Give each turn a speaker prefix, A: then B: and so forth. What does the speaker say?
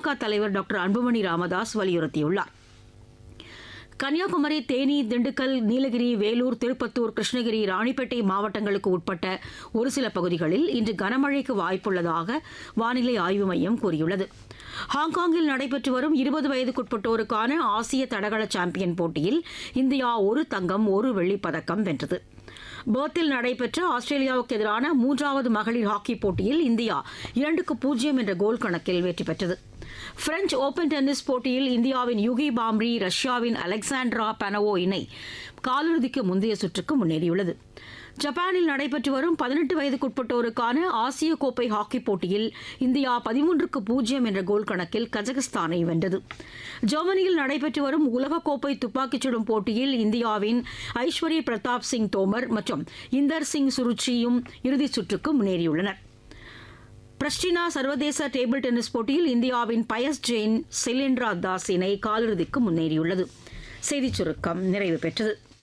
A: பாமக தலைவர் டாக்டர் அன்புமணி ராமதாஸ் வலியுறுத்தியுள்ளார் கன்னியாகுமரி தேனி திண்டுக்கல் நீலகிரி வேலூர் திருப்பத்தூர் கிருஷ்ணகிரி ராணிப்பேட்டை மாவட்டங்களுக்கு உட்பட்ட ஒரு சில பகுதிகளில் இன்று கனமழைக்கு வாய்ப்புள்ளதாக வானிலை ஆய்வு மையம் கூறியுள்ளது ஹாங்காங்கில் நடைபெற்று வரும் இருபது வயதுக்குட்பட்டோருக்கான ஆசிய தடகள சாம்பியன் போட்டியில் இந்தியா ஒரு தங்கம் ஒரு வெள்ளிப் பதக்கம் வென்றது பேர்த்தில் நடைபெற்ற ஆஸ்திரேலியாவுக்கு எதிரான மூன்றாவது மகளிர் ஹாக்கி போட்டியில் இந்தியா இரண்டுக்கு பூஜ்ஜியம் என்ற கோல் கணக்கில் வெற்றி பெற்றது பிரெஞ்ச் ஓபன் டென்னிஸ் போட்டியில் இந்தியாவின் யுகி பாம்ரி ரஷ்யாவின் அலெக்சாண்ட்ரா பனவோ இணை காலிறுதிக்கு முந்தைய சுற்றுக்கு முன்னேறியுள்ளது ஜப்பானில் நடைபெற்று வரும் பதினெட்டு வயதுக்குட்பட்டோருக்கான ஆசிய கோப்பை ஹாக்கி போட்டியில் இந்தியா பதிமூன்றுக்கு பூஜ்ஜியம் என்ற கோல் கணக்கில் கஜகஸ்தானை வென்றது ஜெர்மனியில் நடைபெற்று வரும் உலகக்கோப்பை துப்பாக்கிச் சுடும் போட்டியில் இந்தியாவின் ஐஸ்வர்ய பிரதாப் சிங் தோமர் மற்றும் இந்தர் சிங் சுருச்சியும் இறுதிச் சுற்றுக்கு முன்னேறியுள்ளனர் பிரஸ்டினா சர்வதேச டேபிள் டென்னிஸ் போட்டியில் இந்தியாவின் பயஸ் ஜெயின் செலின்ட்ரா தாஸ் இணை காலிறுதிக்கு முன்னேறியுள்ளது செய்திச் சுருக்கம் நிறைவு பெற்றது